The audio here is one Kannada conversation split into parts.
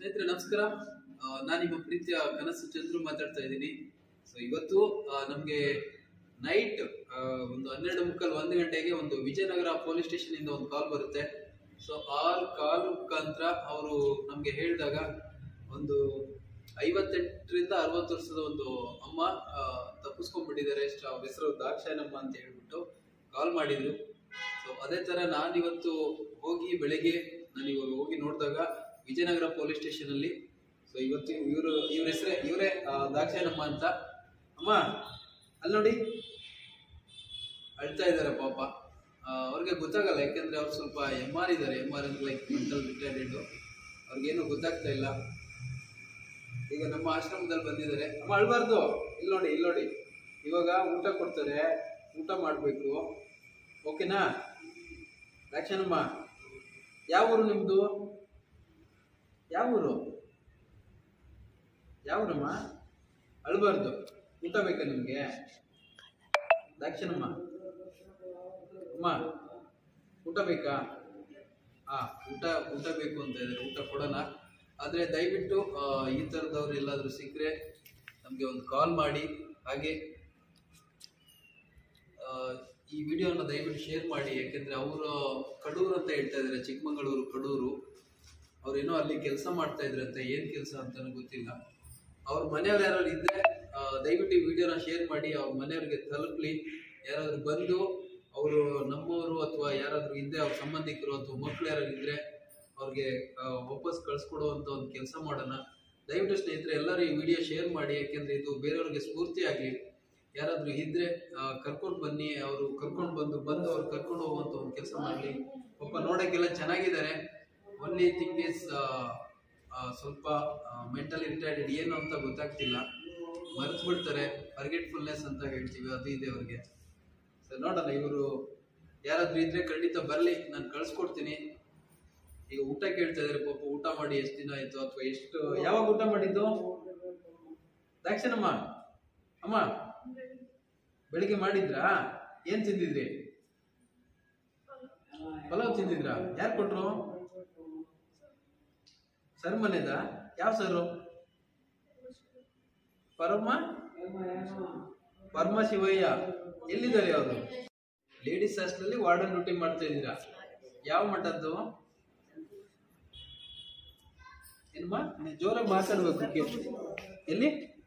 ಸ್ನೇಹಿತರೆ ನಮಸ್ಕಾರ ಆ, ನಾನು ನಿಮ್ಮ ಪ್ರೀತಿಯ ಕನಸು ಚಂದ್ರು ಮಾತಾಡ್ತಾ ಇದ್ದೀನಿ ಸೊ ಇವತ್ತು ನಮಗೆ ನೈಟ್ ಒಂದು ಹನ್ನೆರಡು ಮುಕ್ಕಲ್ ಒಂದು ಗಂಟೆಗೆ ಒಂದು ವಿಜಯನಗರ ಪೊಲೀಸ್ ಸ್ಟೇಷನ್ ಇಂದ ಒಂದು ಕಾಲ್ ಬರುತ್ತೆ ಸೊ ಆ ಕಾಲ್ ಮುಖಾಂತರ ಅವರು ನಮಗೆ ಹೇಳಿದಾಗ ಒಂದು ಐವತ್ತೆಂಟರಿಂದ ಅರವತ್ತು ವರ್ಷದ ಒಂದು ಅಮ್ಮ ಆ, ತಪ್ಪಿಸ್ಕೊಂಡ್ಬಿಟ್ಟಿದ್ದಾರೆ ಎಷ್ಟು ಅವ್ರ ಹೆಸರು ದಾಕ್ಷಾಯನಮ್ಮ ಅಂತ ಹೇಳ್ಬಿಟ್ಟು ಕಾಲ್ ಮಾಡಿದ್ರು ಸೊ ಅದೇ ತರ ನಾನಿವತ್ತು ಹೋಗಿ ಬೆಳಗ್ಗೆ ನಾನು ಇವಾಗ ಹೋಗಿ ನೋಡಿದಾಗ ವಿಜಯನಗರ ಪೊಲೀಸ್ ಸ್ಟೇಷನ್ ಅಲ್ಲಿ ಸೊ ಇವತ್ತು ಇವರು ಇವ್ರ ಹೆಸರೇ ಇವರೇ ದಾಕ್ಷಾಯನಮ್ಮ ಅಂತ ಅಮ್ಮ ಅಲ್ಲಿ ನೋಡಿ ಅಳ್ತಾ ಇದ್ದಾರೆ ಪಾಪ ಆ, ಅವ್ರಿಗೆ ಗೊತ್ತಾಗಲ್ಲ ಯಾಕೆಂದ್ರೆ ಅವ್ರು ಸ್ವಲ್ಪ ಎಮ್ ಆರ್ ಇದ್ದಾರೆ ಎಮ್ ಆರ್ ಅಂದ್ರೆ ಲೈಕ್ ಮೆಂಟಲ್ ರಿಟೈರ್ಡೆಡ್ ಅವ್ರಿಗೇನು ಗೊತ್ತಾಗ್ತಾ ಇಲ್ಲ ಈಗ ನಮ್ಮ ಆಶ್ರಮದಲ್ಲಿ ಬಂದಿದ್ದಾರೆ ಅಮ್ಮ ಅಳ್ಬಾರ್ದು ಇಲ್ಲಿ ನೋಡಿ ಇಲ್ಲಿ ನೋಡಿ ಇವಾಗ ಊಟ ಕೊಡ್ತಾರೆ ಊಟ ಮಾಡಬೇಕು ಓಕೆನಾ ಲಕ್ಷಣಮ್ಮ ಯಾವ ಊರು ನಿಮ್ಮದು ಯಾವ ಊರು ಯಾವ ಊರಮ್ಮ ಅಳ್ಬಾರ್ದು ಊಟ ಬೇಕಾ ನಿಮಗೆ ದಾಕ್ಷಣಮ್ಮ ಅಮ್ಮ ಊಟ ಬೇಕಾ ಹಾ ಊಟ ಊಟ ಬೇಕು ಅಂತ ಇದ್ದಾರೆ ಊಟ ಕೊಡೋಣ ಆದರೆ ದಯವಿಟ್ಟು ಆ, ಈ ಥರದವ್ರು ಎಲ್ಲಾದರೂ ಸಿಕ್ಕರೆ ನಮಗೆ ಒಂದು ಕಾಲ್ ಮಾಡಿ ಹಾಗೆ ಆ, ಈ ವಿಡಿಯೋನ ದಯವಿಟ್ಟು ಶೇರ್ ಮಾಡಿ ಯಾಕೆಂದರೆ ಅವರು ಕಡೂರು ಅಂತ ಹೇಳ್ತಾ ಇದ್ದಾರೆ ಚಿಕ್ಕಮಗಳೂರು ಕಡೂರು ಅವ್ರೇನೋ ಅಲ್ಲಿ ಕೆಲಸ ಮಾಡ್ತಾ ಇದ್ರಂತೆ ಏನು ಕೆಲಸ ಅಂತಲೂ ಗೊತ್ತಿಲ್ಲ ಅವ್ರ ಮನೆಯವ್ರು ಯಾರು ಇದ್ದರೆ ದಯವಿಟ್ಟು ಈ ವಿಡಿಯೋನ ಶೇರ್ ಮಾಡಿ ಅವ್ರ ಮನೆಯವ್ರಿಗೆ ತಲುಪಲಿ ಯಾರಾದರೂ ಬಂದು ಅವರು ನಮ್ಮವರು ಅಥವಾ ಯಾರಾದರೂ ಇದ್ದರೆ ಅವ್ರ ಸಂಬಂಧಿಕರು ಅಥವಾ ಮಕ್ಕಳು ಯಾರು ಇದ್ದರೆ ಅವ್ರಿಗೆ ಆ, ವಾಪಸ್ ಕಳಿಸ್ಕೊಡುವಂಥ ಒಂದು ಕೆಲಸ ಮಾಡೋಣ ದಯವಿಟ್ಟು ಸ್ನೇಹಿತರೆ ಎಲ್ಲರೂ ಈ ವಿಡಿಯೋ ಶೇರ್ ಮಾಡಿ ಯಾಕೆಂದರೆ ಇದು ಬೇರೆಯವ್ರಿಗೆ ಸ್ಫೂರ್ತಿ ಆಗಲಿ ಯಾರಾದರೂ ಇದ್ದರೆ ಕರ್ಕೊಂಡು ಬನ್ನಿ ಅವರು ಕರ್ಕೊಂಡು ಬಂದು ಬಂದು ಅವ್ರು ಕರ್ಕೊಂಡು ಹೋಗುವಂಥ ಒಂದು ಕೆಲಸ ಮಾಡಲಿ ಪಾಪ ನೋಡೋಕ್ಕೆಲ್ಲ ಚೆನ್ನಾಗಿದ್ದಾರೆ ಒನ್ಲಿ ಥಿಂಗ್ ಇಸ್ ಸ್ವಲ್ಪ ಮೆಂಟಲಿ ರಿಟೈರ್ಡೆಡ್ ಏನು ಅಂತ ಗೊತ್ತಾಗ್ತಿಲ್ಲ ಮರೆತು ಬಿಡ್ತಾರೆ ಫರ್ಗೆಟ್ಫುಲ್ನೆಸ್ ಅಂತ ಹೇಳ್ತೀವಿ ಅದು ಇದೆ ಅವ್ರಿಗೆ ಸೊ ನೋಡೋಣ ಇವರು ಯಾರಾದ್ರೂ ಇದ್ರೆ ಖಂಡಿತ ಬರಲಿ ನಾನು ಕಳ್ಸ್ಕೊಡ್ತೀನಿ ಈಗ ಊಟ ಕೇಳ್ತಾ ಇದಾರೆ ಪಾಪ ಊಟ ಮಾಡಿ ಎಷ್ಟು ದಿನ ಆಯ್ತು ಅಥವಾ ಎಷ್ಟು ಯಾವಾಗ ಊಟ ಮಾಡಿದ್ದು ದಾಕ್ಷಣಮ್ಮ ಅಮ್ಮ ಬೆಳಿಗ್ಗೆ ಮಾಡಿದ್ರಾ ಏನ್ ತಿಂದಿದ್ರಿ ಪಲಾವ್ ತಿಂದಿದ್ರಾ ಯಾರು ಕೊಟ್ರು ಸರ್ ಮನೆದ ಯಾವ ಸರು ಪರಮ ಪರಮ ಶಿವಯ್ಯ ಎಲ್ಲಿದ್ದಾರೆ ಅವರು ಲೇಡೀಸ್ ಹಾಸ್ಟೆಲಲ್ಲಿ ವಾರ್ಡನ್ ಡ್ಯೂಟಿ ಮಾಡ್ತಾ ಇದ್ದೀರಾ ಯಾವ ಮಠದ್ದು ಏನಮ್ಮ ನೀವ್ ಜೋರಾಗಿ ಮಾತಾಡ್ಬೇಕು ಕೇಳಿ ಎಲ್ಲಿ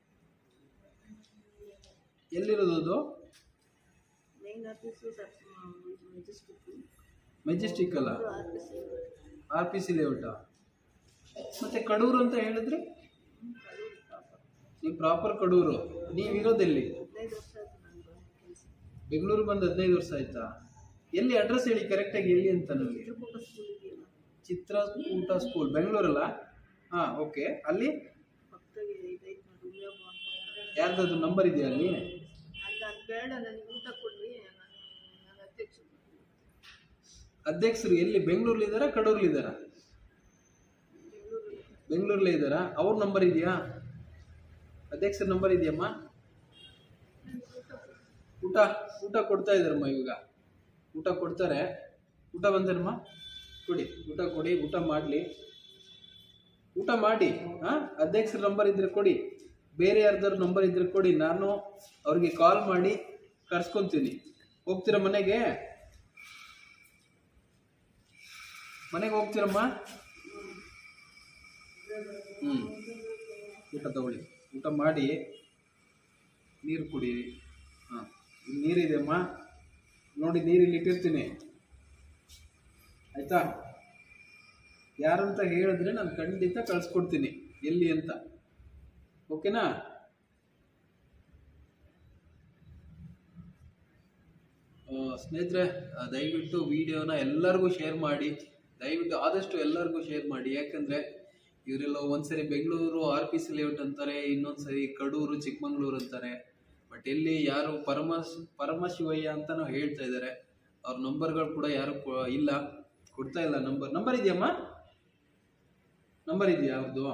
ಎಲ್ಲಿರೋದು ಅದು ಮೇನ್ ಆಫೀಸು ಮೆಜೆಸ್ಟಿಕ್ ಮೆಜೆಸ್ಟಿಕ್ ಅಲ್ಲ R P C R P C layout ಮತ್ತೆ ಕಡೂರು ಅಂತ ಹೇಳಿದ್ರಿ ನೀವು ಪ್ರಾಪರ್ ಕಡೂರು ನೀವು ಇರೋದೆಲ್ಲಿ ಹದಿನೈದು ವರ್ಷ ಆಯ್ತು ನಾನು ಕೆಲಸ ಬೆಂಗಳೂರು ಬಂದು ಹದಿನೈದು ವರ್ಷ ಆಯ್ತಾ ಎಲ್ಲಿ ಅಡ್ರೆಸ್ ಹೇಳಿ ಕರೆಕ್ಟಾಗಿ ಎಲ್ಲಿ ಅಂತ ನನಗೆ ತಿರುಪತಿ ಸ್ಕೂಲ್ ಇದೆಯಲ್ಲ ಚಿತ್ರಕೂಟ ಸ್ಕೂಲ್ ಬೆಂಗಳೂರಲ್ಲ ಹಾಂ ಓಕೆ ಅಲ್ಲಿ ಪಕ್ಕದಾಗೆ ಇದೈತೆ ನೋಡಿ ಉಮ್ಯಾಬ ಅಂತ ಯಾರ್ದಾದ್ರು ನಂಬರ್ ಇದೆಯಾ ಅಲ್ಲಿ ಅಲ್ಲಿ ನಾನು ಬೇಡ ನನಗೆ ಊಟ ಕೊಡ್ರಿ ನಾನು ನಾನು ಅಧ್ಯಕ್ಷ ಅಧ್ಯಕ್ಷರು ಎಲ್ಲಿ ಬೆಂಗಳೂರಲ್ಲಿ ಇದ್ದಾರಾ ಕಡೂರಲ್ಲಿ ಇದ್ದಾರಾ ಬೆಂಗಳೂರಲ್ಲಿ ಬೆಂಗಳೂರಲ್ಲೇ ಇದ್ದಾರಾ ಅವ್ರ ನಂಬರ್ ಇದೆಯಾ ಅಧ್ಯಕ್ಷರ ನಂಬರ್ ಇದೆಯಮ್ಮ ಊಟ ಊಟ ಕೊಡ್ತಾ ಇದ್ದಾರಮ್ಮ ಇವಾಗ ಊಟ ಕೊಡ್ತಾರೆ ಊಟ ಬಂದೇನಮ್ಮ ಕೊಡಿ ಊಟ ಕೊಡಿ ಊಟ ಮಾಡಲಿ ಊಟ ಮಾಡಿ ಹಾಂ ಅಧ್ಯಕ್ಷರ ನಂಬರ್ ಇದ್ರೆ ಕೊಡಿ ಬೇರೆ ಯಾರ್ದಾರು ನಂಬರ್ ಇದ್ರೆ ಕೊಡಿ ನಾನು ಅವ್ರಿಗೆ ಕಾಲ್ ಮಾಡಿ ಕರ್ಸ್ಕೊತೀನಿ ಹೋಗ್ತೀರಾ ಮನೆಗೆ ಮನೆಗೆ ಹೋಗ್ತೀರಮ್ಮ ಹ್ಞೂ ಊಟ ತಗೊಳ್ಳಿ ಊಟ ಮಾಡಿ ನೀರು ಕುಡೀರಿ ಹಾಂ ನೀರಿದೆ ಅಮ್ಮ ನೋಡಿ ನೀರು ಇಲ್ಲಿ ಇಟ್ಟಿರ್ತೀನಿ ಆಯಿತಾ ಯಾರಂತ ಹೇಳಿದ್ರೆ ನಾನು ಖಂಡಿತ ಕಳಿಸ್ಕೊಡ್ತೀನಿ ಎಲ್ಲಿ ಅಂತ ಓಕೆನಾ ಆ, ಸ್ನೇಹಿತರೆ ಆ, ದಯವಿಟ್ಟು ವಿಡಿಯೋನ ಎಲ್ಲರಿಗೂ ಶೇರ್ ಮಾಡಿ ದಯವಿಟ್ಟು ಆದಷ್ಟು ಎಲ್ಲರಿಗೂ ಶೇರ್ ಮಾಡಿ ಯಾಕಂದರೆ ಇವರೆಲ್ಲ ಒಂದ್ಸರಿ Bengaluru R P C layout ಅಂತಾರೆ ಇನ್ನೊಂದ್ಸರಿ ಕಡೂರು ಚಿಕ್ಕಮಂಗ್ಳೂರು ಅಂತಾರೆ ಬಟ್ ಎಲ್ಲಿ ಯಾರು ಪರಮ ಪರಮಶಿವಯ್ಯ ಅಂತಲೂ ಹೇಳ್ತಾ ಇದ್ದಾರೆ ಅವ್ರ ನಂಬರ್ಗಳು ಕೂಡ ಯಾರು ಕೊ- ಇಲ್ಲ ಕೊಡ್ತಾ ಇಲ್ಲ ನಂಬರ್ ನಂಬರ್ ಇದೆಯಮ್ಮ ನಂಬರ್ ಇದೆಯಾ ಅವ್ರದ್ದು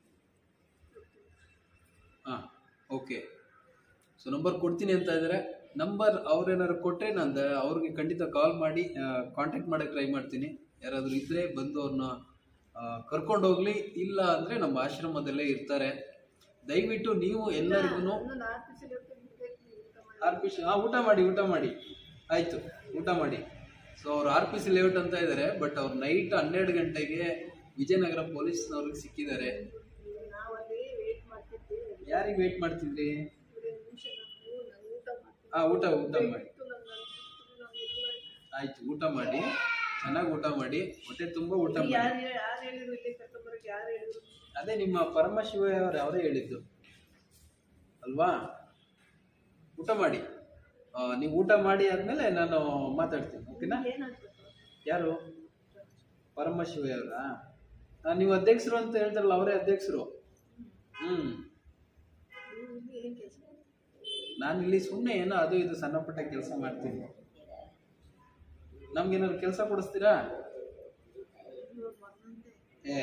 ಹಾಂ ಓಕೆ ಸೊ ನಂಬರ್ ಕೊಡ್ತೀನಿ ಅಂತ ಇದ್ದಾರೆ ನಂಬರ್ ಅವ್ರೇನಾದ್ರು ಕೊಟ್ಟರೆ ನಾನು ದ- ಅವ್ರಿಗೆ ಖಂಡಿತ ಕಾಲ್ ಮಾಡಿ ಕಾಂಟ್ಯಾಕ್ಟ್ ಮಾಡೋಕ್ಕೆ ಟ್ರೈ ಮಾಡ್ತೀನಿ ಯಾರಾದರೂ ಇದ್ದರೆ ಬಂದು ಅವ್ರನ್ನ ಕರ್ಕೊಂಡೋಗ್ಲಿ ಇಲ್ಲ ಅಂದರೆ ನಮ್ಮ ಆಶ್ರಮದಲ್ಲೇ ಇರ್ತಾರೆ ದಯವಿಟ್ಟು ನೀವು ಎಲ್ಲರಿಗೂ ಇನ್ನೊಂದು ಆರು ಪೀಸಿಗೆ ಊಟ ಮಾಡಿ ಆರ್ ಪಿ ಸಿ ಹಾಂ ಊಟ ಮಾಡಿ ಊಟ ಮಾಡಿ ಆಯಿತು ಊಟ ಮಾಡಿ ಸೊ ಅವ್ರು ಆರ್ ಪಿ ಸಿ ಲೇಔಟ್ ಅಂತ ಇದ್ದಾರೆ ಬಟ್ ಅವ್ರು ನೈಟ್ ಹನ್ನೆರಡು ಗಂಟೆಗೆ ವಿಜಯನಗರ ಪೊಲೀಸ್ನವ್ರಿಗೆ ಸಿಕ್ಕಿದ್ದಾರೆ ನಾವು ಅಲ್ಲಿ ವೇಟ್ ಮಾಡ್ತಿದ್ವಿ ಯಾರಿಗೆ ವೇಟ್ ಮಾಡ್ತಿದ್ರಿ ಎರಡು ನಿಮಿಷ ನಾವು ನಾನು ಊಟ ಮಾಡ್ತೀನಿ ಹಾಂ ಊಟ ಊಟ ಮಾಡಿ ಇತ್ತು ನಂಗೆ ಅನ್ಸುತ್ತೆ ನಾವು ಇಲ್ಲ ಆಯ್ತು ಊಟ ಮಾಡಿ ಚೆನ್ನಾಗಿ ಊಟ ಮಾಡಿ ಹೊಟ್ಟೆ ತುಂಬ ಊಟ ಮಾಡಿ ಯಾರು ಯಾರು ಹೇಳಿದ್ರು ಇಲ್ಲಿ ಕರ್ಕೊಂಬರಕ್ಕೆ ಯಾರು ಹೇಳಿದ್ರು ಅದೇ ನಿಮ್ಮ ಪರಮಶಿವ ಅವರು ಅವರೇ ಹೇಳಿದ್ದು ಅಲ್ವಾ ಊಟ ಮಾಡಿ ಆ, ನೀವು ಊಟ ಮಾಡಿ ಆದ್ಮೇಲೆ ನಾನು ಮಾತಾಡ್ತೀನಿ ಓಕೆನಾ ಏನಾಗ್ಬೇಕು ಯಾರು ಪರಮಶಿವ ಅವರಾ ನೀವು ಅಧ್ಯಕ್ಷರು ಅಂತ ಹೇಳ್ತಾರಲ್ಲ ಅವರೇ ಅಧ್ಯಕ್ಷರು ಹ್ಮ್ ನೀವು ಇಲ್ಲಿ ಏನು ಕೆಲಸ ನಾನು ಇಲ್ಲಿ ಸುಮ್ಮನೆ ಏನೋ ಅದು ಇದು ಸಣ್ಣ ಪುಟ್ಟ ಕೆಲಸ ಮಾಡ್ತೀನಿ ನಮ್ಗೇನಾದ್ರು ಕೆಲಸ ಕೊಡಿಸ್ತೀರಾ ಇವಾಗ ಬಂದಂತೆ ಏ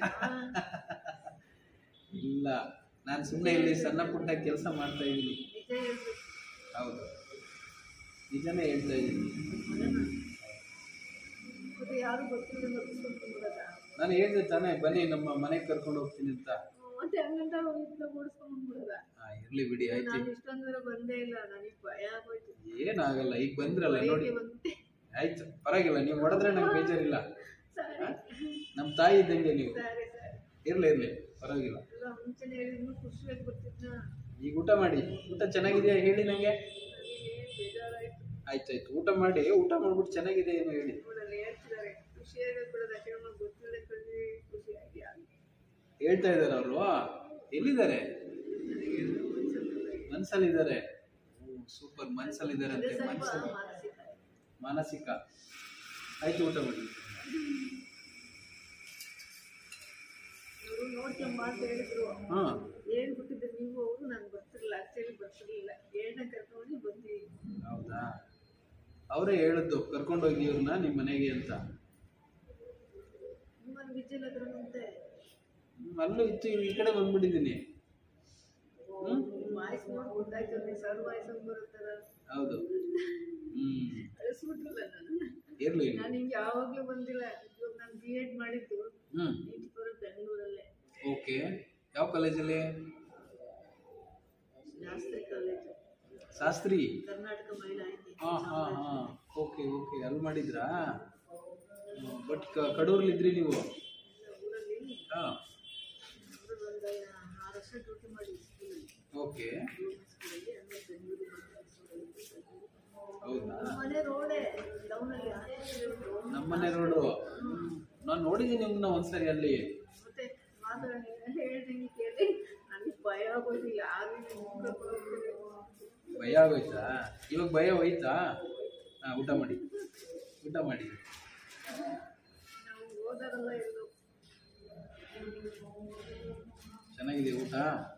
ಇಲ್ಲ ನಾನು ಸುಮ್ಮನೆ ಇಲ್ಲಿ ಸಣ್ಣ ಪುಟ್ಟ ಕೆಲಸ ಮಾಡ್ತಾ ಇದ್ದೀನಿ ನಿಜ ಹೇಳ್ಬೇಕು ಹೌದು ನಿಜನೇ ಹೇಳ್ತಾ ಇದ್ದೀನಿ ಅದನ್ನ ಮತ್ತೆ ಯಾರು ಗೊತ್ತಿಲ್ಲ ಗೊತ್ತಿಸ್ಕೊಂಡ್ಬಿಡೋದ ನಾನು ಹೇಳಿದೆ ತಾನೇ ಬನ್ನಿ ನಮ್ಮ ಮನೆಗೆ ಕರ್ಕೊಂಡು ಹೋಗ್ತೀನಿ ಅಂತ ಮತ್ತೆ ಹಂಗಂತ ಇದನ್ನ ಓಡಿಸ್ಕೊಂಡ್ಬಿಡೋದ ಹಾ, ಇರ್ಲಿ ಬಿಡಿ ಆಯ್ತು ನಾನು ಇಷ್ಟೊಂದು ದೂರ ಬಂದೇ ಇಲ್ಲ ನನಗೆ ಭಯ ಆಗೋಯ್ತು ಏನಾಗಲ್ಲ ಈಗ ಬಂದ್ರಲ್ಲ ನೋಡಿ ಹೇಗೆ ಬಂದೆ ಆಯ್ತು ಪರವಾಗಿಲ್ಲ ನೀವು ಹೊಡೆದ್ರೆ ನಂಗೆ ಬೇಜಾರಿಲ್ಲ ಸರಿ ನಮ್ಮ ತಾಯಿ ಇದ್ದಂಗೆ ನೀವು ಸರಿ ಸರಿ ಇರ್ಲಿ ಇರ್ಲಿ ಪರವಾಗಿಲ್ಲ ಎಲ್ಲ ಮುಂಚೆನೆ ಹೇಳಿದ್ರು ಖುಷಿಯಾಗಿ ಬರ್ತಿದ್ನ ಈಗ ಊಟ ಮಾಡಿ ಊಟ ಚೆನ್ನಾಗಿದೆಯಾ ಹೇಳಿ ನನಗೆ ನನಗೆ ಬೇಜಾರಾಯ್ತು ಆಯ್ತಾಯ್ತು ಊಟ ಮಾಡಿ ಊಟ ಮಾಡ್ಬಿಟ್ಟು ಚೆನ್ನಾಗಿದೆ ಏನು ಹೇಳಿ ನೋಡಲ್ಲಿ ಹೇಳ್ತಿದ್ದಾರೆ ಖುಷಿಯಾಗಿ ಬಿಡೋದು ಯಾಕಂದ್ರೆ ನಮ್ಗೆ ಗೊತ್ತಿಲ್ಲದೆ ಕಳ್ಳಿ ಖುಷಿಯಾಗಿ ಆಗಿ ಹೇಳ್ತಾ ಇದ್ದಾರೆ ಅವರು ಎಲ್ಲಿದ್ದಾರೆ ನನಗೆ ಮನ್ಸಲ್ಲಿ ಮನ್ಸಲ್ಲಿದ್ದಾರೆ ಸೂಪರ್ ಅದೇ ಮನ್ಸಲ್ಲಿದ್ದಾರಂತೆ ಸ್ವಲ್ಪ ಮನ್ಸಲ್ಲಿ ಮಾನಸಿಕ ಮಾನಸಿಕ ಆಯ್ತು ಊಟ ಮಾಡಿ ಅವರು ನೋಡ್ಕೊಂಡು ಮಾತು ಹೇಳಿದ್ರು ಹಾಂ ಹೇಳ್ಬಿಟ್ಟಿದ್ರೆ ನೀವು ಅವರು ನಾನು ಬರ್ತಿರ್ಲಿಲ್ಲ ಆಕ್ಚುಲಿ ಬರ್ತಿರ್ಲಿಲ್ಲ ಏಳನೇ ಕರ್ಕೊಂಡು ಬಂದಿದ್ದೀನಿ ಹೌದಾ ಅವರೇ ಹೇಳಿದ್ದು ಕರ್ಕೊಂಡೋಗಿ ಇವ್ರನ್ನ ನಿಮ್ಮ ಮನೆಗೆ ಅಂತ ನಿಮ್ಮಲ್ಲಿ ವಿಜಯಲ್ ಹತ್ರ ಮುಂದೆ ಹ್ಮ್, ಅಲ್ಲೂ ಇತ್ತು ಈ ಕಡೆ ಬಂದ್ಬಿಟ್ಟಿದ್ದೀನಿ ಹ್ಮ್ ವಾಯ್ಸ್ ನೋಡಿ ಗೊತ್ತಾಯ್ತು ನೀವು ಸರ್ ವಾಯ್ಸ್ ಹಂಗೆ ಬರುತ್ತಲ್ಲ ಹೌದು ಹ್ಮ್ ಕಳಿಸ್ಬಿಟ್ರಲ್ಲ ನಾನು ಇರ್ಲಿ ನಾನು ಹಿಂಗೆ ಯಾವಾಗಲೂ ಬಂದಿಲ್ಲ ಇವಾಗ ನಾನು ಬಿ ಎಡ್ ಮಾಡಿದ್ದು ಹ್ಮ್ ನೀಟ್ ಬರೋ ಬೆಂಗಳೂರಲ್ಲೇ ಓಕೆ ಯಾವ ಕಾಲೇಜಲ್ಲಿ ಶಾಸ್ತ್ರಿ ಕಾಲೇಜು ಶಾಸ್ತ್ರಿ ಕರ್ನಾಟಕ ಮಹಿಳಾ ಐತಿ ಹಾ ಹಾ ಹಾ ಓಕೆ ಓಕೆ ಅಲ್ಲಿ ಮಾಡಿದ್ರಾ ಬಟ್ ಕಡೂರ್ಲಿದ್ರಿ ನೀವು ಊರಲ್ಲಿ ಹಾ ಊರಲ್ಲಿ ಒಂದು ಆರು ವರ್ಷ ಡ್ಯೂಟಿ ಮಾಡಿ ಸ್ಕೂಲಲ್ಲಿ ಓಕೆ ಸ್ಕೂಲಲ್ಲಿ ಆಮೇಲೆ ಬೆಂಗಳೂರಿಗೆ ಬಂದೆ ಹೌದಾ ಮನೆ ರೋಡೇ ಟೌನಲ್ಲಿ ರೋಡ್ ನಮ್ಮನೆ ರೋಡು ನಾನು ನೋಡಿದ್ದೀನಿ ನಿಮ್ಮನ್ನ ಒಂದ್ಸರಿ ಅಲ್ಲಿ ಮತ್ತೆ ಮಾತಾಡಿ ಹೇಳ್ದಂಗೆ ಕೇಳಿ ನನಗೆ ಭಯ ಆಗೋದು ಯಾರು ಮುಖ ಕೊಡೋದು ಭಯ ಆಗೋಯ್ತಾ ಇವಾಗ ಭಯ ಹೋಯ್ತಾ ಹಾ ಊಟ ಮಾಡಿ ಊಟ ಮಾಡಿ ನಾವು ಹೋದಾರಲ್ಲ ಎಲ್ಲೋ ಚೆನ್ನಾಗಿದೆ ಊಟ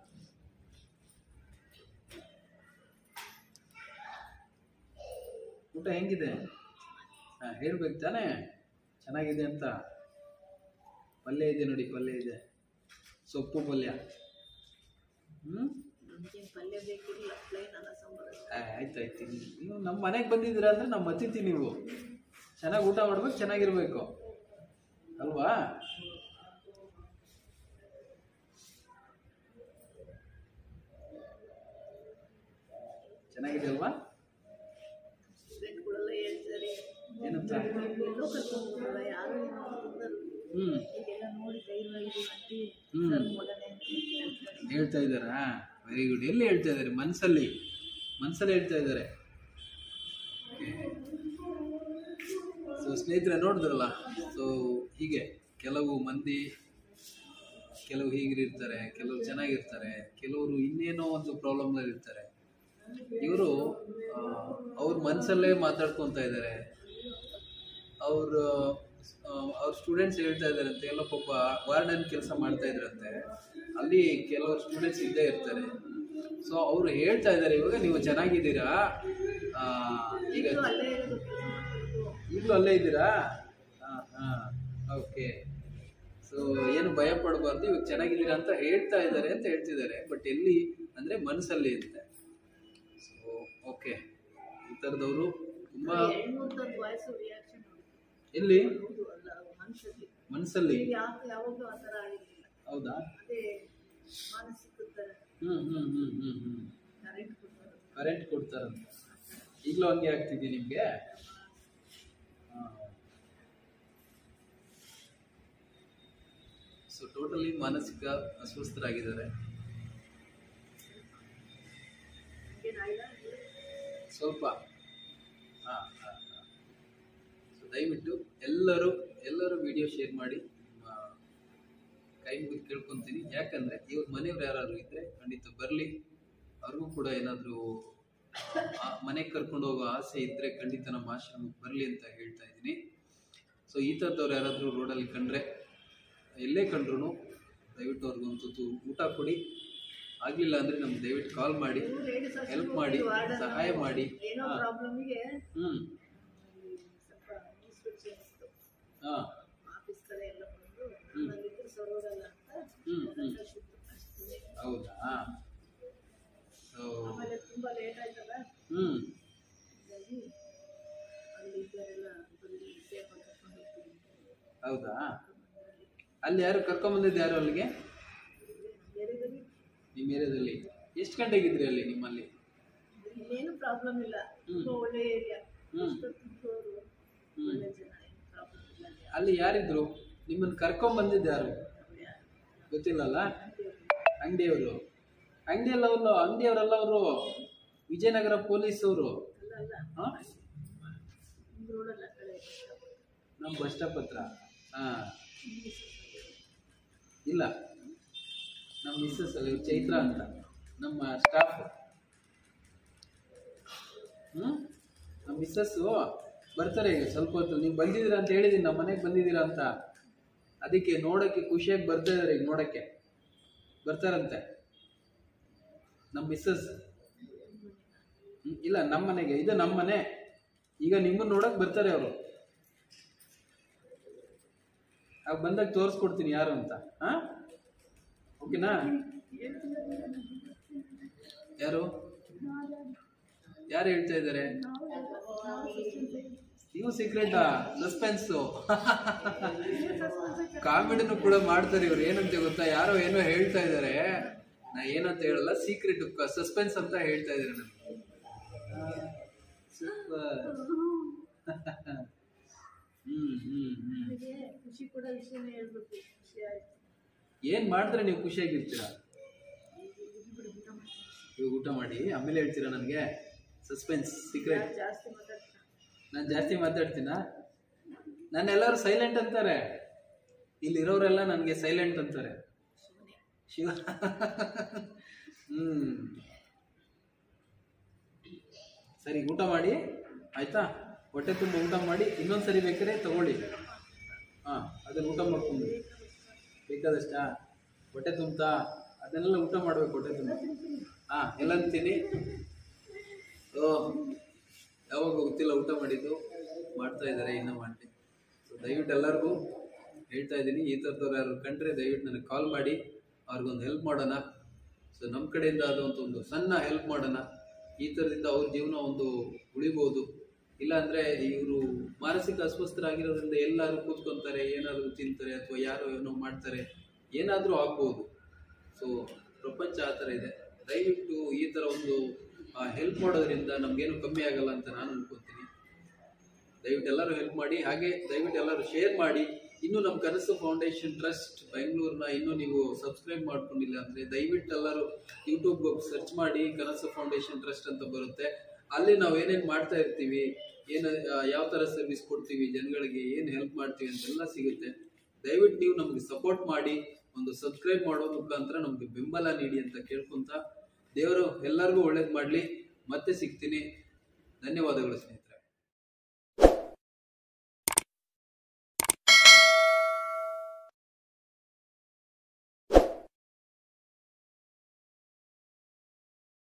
ಊಟ ಹೆಂಗಿದೆ ಹಾಂ ಹೇಳ್ಬೇಕು ತಾನೇ ಚೆನ್ನಾಗಿದೆ ಅಂತ ಪಲ್ಯ ಇದೆ ನೋಡಿ ಪಲ್ಯ ಇದೆ ಸೊಪ್ಪು ಪಲ್ಯ ಹ್ಞೂ ನಮಗೇನು ಪಲ್ಯ ಬೇಕಿಲ್ಲ ಪ್ಲೈನ್ ಅನ್ನ ಸಾಂಬಾರು ಆಯ್ತು ಆಯ್ತು ನೀವು ನಮ್ಮ ಮನೆಗೆ ಬಂದಿದ್ದೀರಾ ಅಂದರೆ ನಮ್ಮ ಅತಿಥಿ ನೀವು ಚೆನ್ನಾಗಿ ಊಟ ಮಾಡ್ಬೇಕು ಚೆನ್ನಾಗಿರ್ಬೇಕು ಅಲ್ವಾ ಚೆನ್ನಾಗಿದೆ ಅಲ್ವಾ ಸ್ಟೂಡೆಂಟ್ಗಳೆಲ್ಲ ಹೇಳ್ತಾರೆ ಏನಂತ ಎಲ್ಲೋ ಕರ್ಕೊಂಡ್ಬಿಡಲ್ಲ ಯಾರು ಏನೋ ಅಂತಂದರು ಹ್ಞೂ ಈಗೆಲ್ಲ ನೋಡಿ ಧೈರ್ಯವಾಗಿದ್ದೀವಿ ಅಂಟಿ ಹ್ಮ್. ಸರ್ ಮೊದಲನೇ ಅಂತ ಹೇಳ್ತಾರೆ ಹೇಳ್ತಾ ಇದ್ದಾರಾ ವೆರಿ ಗುಡ್ ಎಲ್ಲಿ ಹೇಳ್ತಾ ಇದ್ದಾರೆ ಮನಸ್ಸಲ್ಲಿ ಮನಸ್ಸಲ್ಲಿ ಹೇಳ್ತಾ ಇದ್ದಾರೆ ಸೊ ಸ್ನೇಹಿತರೆ ನೋಡಿದ್ರಲ್ಲ ಸೊ ಹೀಗೆ ಕೆಲವು ಮಂದಿ ಕೆಲವು ಹೀಗಿರ್ತಾರೆ ಕೆಲವರು ಚೆನ್ನಾಗಿರ್ತಾರೆ ಕೆಲವರು ಇನ್ನೇನೋ ಒಂದು ಪ್ರಾಬ್ಲಮ್ನಲ್ಲಿ ಇರ್ತಾರೆ ಇವರು ಅವ್ರ ಮನಸ್ಸಲ್ಲೇ ಮಾತಾಡ್ಕೊತಾ ಇದ್ದಾರೆ ಅವರು ಅವ್ರ ಸ್ಟೂಡೆಂಟ್ಸ್ ಹೇಳ್ತಾ ಇದ್ದಾರಂತೆ ಎಲ್ಲ ಪಾಪ ವಾರ್ಡನ್ ಕೆಲಸ ಮಾಡ್ತಾ ಇದ್ರಂತೆ ಅಲ್ಲಿ ಕೆಲವರು ಸ್ಟೂಡೆಂಟ್ಸ್ ಇದ್ದೇ ಇರ್ತಾರೆ ಸೊ ಅವರು ಹೇಳ್ತಾ ಇದ್ದಾರೆ ಇವಾಗ ನೀವು ಚೆನ್ನಾಗಿದ್ದೀರಾ ಆ, ಈಗ ಇದು ಅಲ್ಲೇ ಇರೋದು ಕೆಲಸ ಮಾಡ್ತಿರೋದು ಈಗಲೂ ಅಲ್ಲೇ ಇದ್ದೀರಾ ಹಾಂ ಹಾಂ ಓಕೆ ಸೊ ಏನು ಭಯ ಪಡಬಾರ್ದು ಇವಾಗ ಚೆನ್ನಾಗಿದ್ದೀರಾ ಅಂತ ಹೇಳ್ತಾ ಇದ್ದಾರೆ ಅಂತ ಹೇಳ್ತಿದ್ದಾರೆ ಬಟ್ ಎಲ್ಲಿ ಅಂದರೆ ಮನಸ್ಸಲ್ಲಿ ಇರುತ್ತೆ ಸೊ ಓಕೆ ಈ ಥರದವರು ತುಂಬ ಹೆಣ್ಮೂರ್ದೊಂದು ವಾಯ್ಸು ರಿಯಾಕ್ಷನ್ ಎಲ್ಲಿ ಹೌದು ಅಲ್ಲ ಮನುಷ್ಯರಿಗೆ ಮನಸ್ಸಲ್ಲಿ ಯಾಕೆ ಯಾವಾಗಲೂ ಆ ಥರ ಆಗಿರಲಿಲ್ಲ ಹೌದಾ ಅದೇ ಮಾನಸಿಕ ಥರ ಹ್ಮ್ ಹ್ಮ್ ಹ್ಮ್ ಹ್ಮ್ ಹ್ಮ್ ಕರೆಂಟ್ ಕೊಡ್ತಾರೆ ಕರೆಂಟ್ ಕೊಡ್ತಾರಂತ ಈಗಲೂ ಹಂಗೆ ಆಗ್ತಿದೆ ನಿಮಗೆ ಸೊ ಟೋಟಲಿ ಮಾನಸಿಕ ಅಸ್ವಸ್ಥರಾಗಿದ್ದಾರೆ ಏನಾಗಿಲ್ಲ ಸ್ವಲ್ಪ ಹಾಂ ಹಾಂ ಸೊ ದಯವಿಟ್ಟು ಎಲ್ಲರೂ ಎಲ್ಲರೂ ವಿಡಿಯೋ ಶೇರ್ ಮಾಡಿ ನಿಮ್ಮ ಕೈ ಮುಗಿದು ಕೇಳ್ಕೊತೀನಿ ಯಾಕಂದರೆ ಇವ್ರ ಮನೆಯವ್ರು ಯಾರಾದ್ರು ಇದ್ದರೆ ಖಂಡಿತ ಬರಲಿ ಅವ್ರಿಗೂ ಕೂಡ ಏನಾದರೂ ಮನೆಗೆ ಕರ್ಕೊಂಡು ಹೋಗೋ ಆಸೆ ಇದ್ದರೆ ಖಂಡಿತ ನಮ್ಮ ಆಶ್ರಮಕ್ಕೆ ಬರಲಿ ಅಂತ ಹೇಳ್ತಾ ಇದ್ದೀನಿ ಸೊ ಈ ಥರದವ್ರು ಯಾರಾದರೂ ರೋಡಲ್ಲಿ ಕಂಡ್ರೆ ಎಲ್ಲೇ ಕಂಡ್ರು ದಯವಿಟ್ಟು ಅವ್ರಿಗೊಂದು ತುತ್ತು ಊಟ ಕೊಡಿ ಆಗಲಿಲ್ಲ ಅಂದರೆ ನಮ್ಗೆ ದಯವಿಟ್ಟು ಕಾಲ್ ಮಾಡಿ ನೀವು ladies hostel ಹೆಲ್ಪ್ ಮಾಡಿ ಹೋಗಿ ವಾರ್ಡನ್ ಸಹಾಯ ಮಾಡಿ ಏನೋ ಹಾ. ಪ್ರಾಬ್ಲಮಿಗೆ ಹ್ಞೂ ಸ್ವಲ್ಪ ಇನ್ಸ್ಪೆಕ್ಷನ್ ಇತ್ತು ಹಾಂ ಆಫೀಸ್ ಕಡೆ ಎಲ್ಲ ಬಂದು ಹ್ಮ್. ನಾವಿಬ್ಬರು ಸರೋಗಲ್ಲ ಅಂತ ಹ್ಮ್, ಹ್ಮ್. ಶುದ್ಧ ಅಷ್ಟೇ. ಹೌದಾ ಸೊ ಆಮೇಲೆ ತುಂಬಾ ಲೇಟ್ ಆಯ್ತಲ್ಲ ಹ್ಞೂ ಹೀಗಾಗಿ ಅಲ್ಲಿ ಇದ್ದವರೆಲ್ಲ ಬಂದು ಸೇಫ್ ಆಗಿ ಕರ್ಕೊಂಡು ಹೋಗ್ತೀವಿ ಹೌದಾ ಅಲ್ಲಿ ಯಾರು ಕರ್ಕೊಂಬಂದಿದ್ದು ಯಾರು ಅಲ್ಲಿಗೆ ಏರಿಯಾದಲ್ಲಿ ನಿಮ್ಮ ಏರಿಯಾದಲ್ಲಿ ಎಷ್ಟು ಗಂಟೆಗಿದ್ರಿ ಅಲ್ಲಿ ನಿಮ್ಮಲ್ಲಿ ಇಲ್ಲೇನು ಪ್ರಾಬ್ಲಮ್ ಇಲ್ಲ ಹ್ಮ್. ತುಂಬಾ ಒಳ್ಳೆ ಏರಿಯಾ ಹ್ಮ್. ಎಷ್ಟೊತ್ತಿದ್ದವರು ಹ್ಮ್. ಒಳ್ಳೆ ಜನ ಏನು ಪ್ರಾಬ್ಲಮ್ ಇಲ್ಲ ಅಲ್ಲಿ. ಅಲ್ಲಿ ಯಾರಿದ್ರು ನಿಮ್ಮನ್ನು ಕರ್ಕೊಂಬಂದಿದ್ದು ಯಾರು ಅವ್ರು ಯಾರು? ಗೊತ್ತಿಲ್ಲಲ್ಲ ಅಂತೇಳಿ. ಅಂಗಡಿಯವರು ಅಂಗಡಿಯಲ್ಲವರು ಅಂಗಡಿಯವರೆಲ್ಲ ಅವರು ವಿಜಯನಗರ ಪೊಲೀಸವರು ಅಲ್ಲ ಅಲ್ಲ ಹಾಂ ನಿಮ್ ರೋಡಲ್ಲ ಆ ಕಡೆ ನಮ್ಮ ಬಸ್ ಸ್ಟಾಪ್ ಹತ್ರ ಹಾಂ ಇಲ್ಲ ನಮ್ಮ ಮಿಸ್ಸಸ್ ಅಲ್ಲಿ ಇವ್ರು ಚೈತ್ರ ಅಂತ ನಮ್ಮ ಸ್ಟಾಫ್ ಹ್ಞೂ ನಮ್ಮ ಮಿಸ್ಸಸ್ಸು ಬರ್ತಾರೆ ಈಗ ಸ್ವಲ್ಪ ಹೊತ್ತು ನೀವು ಬಂದಿದ್ದೀರಾ ಅಂತ ಹೇಳಿದ್ದೀನಿ ನಮ್ಮ ಮನೆಗೆ ಬಂದಿದ್ದೀರಾ ಅಂತ ಅದಕ್ಕೆ ನೋಡೋಕ್ಕೆ ಖುಷಿಯಾಗಿ ಬರ್ತಾ ಇದ್ದಾರೆ ಈಗ ನೋಡೋಕ್ಕೆ ಬರ್ತಾರಂತೆ ನಮ್ಮ ಮಿಸ್ಸಸ್ ಹ್ಮ್, ಇಲ್ಲ ನಮ್ಮ ಮನೆಗೆ ಇದು ನಮ್ಮ ಮನೆ ಈಗ ನಿಮ್ಮನ್ನ ನೋಡಕ್ ಬರ್ತಾರೆ ಅವರು ಆಗ ಬಂದಾಗ ತೋರಿಸ್ಕೊಡ್ತೀನಿ ಯಾರು ಅಂತ ಹಾ ಓಕೆನಾ ಯಾರು ಯಾರು ಹೇಳ್ತಾ ಇದ್ದಾರೆ ನೀವು ಸೀಕ್ರೆಟಾ ಸಸ್ಪೆನ್ಸು ಕಾಮಿಡಿನೂ ಕೂಡ ಮಾಡ್ತಾರೆ ಇವ್ರು ಏನಂತ ಗೊತ್ತಾ ಯಾರೋ ಏನೋ ಹೇಳ್ತಾ ಇದ್ದಾರೆ ನಾ ಏನಂತ ಹೇಳಲ್ಲ ಸೀಕ್ರೆಟ್ ಸಸ್ಪೆನ್ಸ್ ಅಂತ ಹೇಳ್ತಾ ಇದ್ದಾರೆ ನನಗೆ ಸೂಪರ್ ಹ್ಮ್ ಹ್ಮ್ ಹ್ಮ್ ನನಗೆ ಖುಷಿ ಕೂಡ ವಿಷಯನೇ ಹೇಳ್ಬೇಕು ಖುಷಿ ಆಯ್ತು ಏನ್ ಮಾಡಿದ್ರೆ ನೀವು ಖುಷಿಯಾಗಿರ್ತೀರಾ ಬಿಡು ಊಟ ಮಾಡ್ತೀನಿ ಇವಾಗ ಊಟ ಮಾಡಿ ಆಮೇಲೆ ಹೇಳ್ತೀರಾ ನನಗೆ ಸಸ್ಪೆನ್ಸ್ ಸೀಕ್ರೆಟ್ ಯಾರು ಜಾಸ್ತಿ ಮಾತಾಡ್ತಾರೆ ನಾನು ಜಾಸ್ತಿ ಮಾತಾಡ್ತೀನಾ ನನ್ನೆಲ್ಲರೂ ಸೈಲೆಂಟ್ ಅಂತಾರೆ ಇಲ್ಲಿರೋರೆಲ್ಲ ನನಗೆ ಸೈಲೆಂಟ್ ಅಂತಾರೆ ಶಿವ ಹ್ಮ್ ಸರಿ ಊಟ ಮಾಡಿ ಆಯ್ತಾ ಹೊಟ್ಟೆ ತುಂಬ ಊಟ ಮಾಡಿ ಇನ್ನೊಂದ್ಸರಿ ಬೇಕಾದ್ರೆ ತಗೊಳ್ಳಿ ಹಾಂ ಅದನ್ನ ಊಟ ಮಾಡ್ಕೊಂಡು ಬೇಕಾದಷ್ಟಾ ಹೊಟ್ಟೆ ತುಂಬ್ತಾ ಅದನ್ನೆಲ್ಲ ಊಟ ಮಾಡ್ಬೇಕು ಹೊಟ್ಟೆ ತುಂಬ ಹಾಂ ಎಲ್ಲ ಅಂತೀನಿ ಓ ಯಾವಾಗ ಗೊತ್ತಿಲ್ಲ ಊಟ ಮಾಡಿದ್ದು ಮಾಡ್ತಾ ಇದ್ದಾರೆ ಇನ್ನೂ ಮಾಡಿ ಸೊ ದಯವಿಟ್ಟು ಎಲ್ಲರಿಗೂ ಹೇಳ್ತಾ ಇದ್ದೀನಿ ಈ ಥರದವ್ರು ಯಾರು ಕಂಡ್ರೆ ದಯವಿಟ್ಟು ನನಗೆ ಕಾಲ್ ಮಾಡಿ ಅವ್ರಿಗೊಂದು ಹೆಲ್ಪ್ ಮಾಡೋಣ ಸೊ ನಮ್ಮ ಕಡೆಯಿಂದ ಆದಂಥ ಒಂದು ಸಣ್ಣ ಹೆಲ್ಪ್ ಮಾಡೋಣ ಈ ಥರದಿಂದ ಅವ್ರ ಜೀವನ ಒಂದು ಉಳಿಬೋದು ಇಲ್ಲಾಂದರೆ ಇವರು ಮಾನಸಿಕ ಅಸ್ವಸ್ಥರಾಗಿರೋದ್ರಿಂದ ಎಲ್ಲರೂ ಕೂತ್ಕೊಂತಾರೆ ಏನಾದರೂ ತಿಂತಾರೆ ಅಥವಾ ಯಾರೋ ಏನೋ ಮಾಡ್ತಾರೆ ಏನಾದರೂ ಆಗ್ಬೋದು ಸೊ ಪ್ರಪಂಚ ಆ ಥರ ಇದೆ ದಯವಿಟ್ಟು ಈ ಥರ ಒಂದು ಹೆಲ್ಪ್ ಮಾಡೋದ್ರಿಂದ ನಮಗೇನು ಕಮ್ಮಿ ಆಗಲ್ಲ ಅಂತ ನಾನು ಅನ್ಕೋತೀನಿ ದಯವಿಟ್ಟು ಎಲ್ಲರೂ ಹೆಲ್ಪ್ ಮಾಡಿ ಹಾಗೆ ದಯವಿಟ್ಟು ಎಲ್ಲರೂ ಶೇರ್ ಮಾಡಿ ಇನ್ನು ನಮ್ಮ ಕನಸು ಫೌಂಡೇಶನ್ ಟ್ರಸ್ಟ್ ಬೆಂಗಳೂರನ್ನ ಇನ್ನೂ ನೀವು ಸಬ್ಸ್ಕ್ರೈಬ್ ಮಾಡ್ಕೊಂಡಿಲ್ಲ ಅಂದರೆ ದಯವಿಟ್ಟು ಎಲ್ಲರೂ ಯೂಟ್ಯೂಬ್ ಸರ್ಚ್ ಮಾಡಿ ಕನಸು ಫೌಂಡೇಶನ್ ಟ್ರಸ್ಟ್ ಅಂತ ಬರುತ್ತೆ ಅಲ್ಲಿ ನಾವು ಏನೇನು ಮಾಡ್ತಾ ಇರ್ತೀವಿ ಏನು ಯಾವ ಥರ ಸರ್ವಿಸ್ ಕೊಡ್ತೀವಿ ಜನಗಳಿಗೆ ಏನು ಹೆಲ್ಪ್ ಮಾಡ್ತೀವಿ ಅಂತೆಲ್ಲ ಸಿಗುತ್ತೆ ದಯವಿಟ್ಟು ನೀವು ನಮಗೆ ಸಪೋರ್ಟ್ ಮಾಡಿ ಒಂದು ಸಬ್ಸ್ಕ್ರೈಬ್ ಮಾಡೋ ಮುಖಾಂತರ ನಮಗೆ ಬೆಂಬಲ ನೀಡಿ ಅಂತ ಕೇಳ್ಕೊಂತ ದೇವರು ಎಲ್ಲರಿಗೂ ಒಳ್ಳೇದು ಮಾಡಲಿ ಮತ್ತೆ ಸಿಗ್ತೀನಿ ಧನ್ಯವಾದಗಳು ಸ್ನೇಹಿತರೆ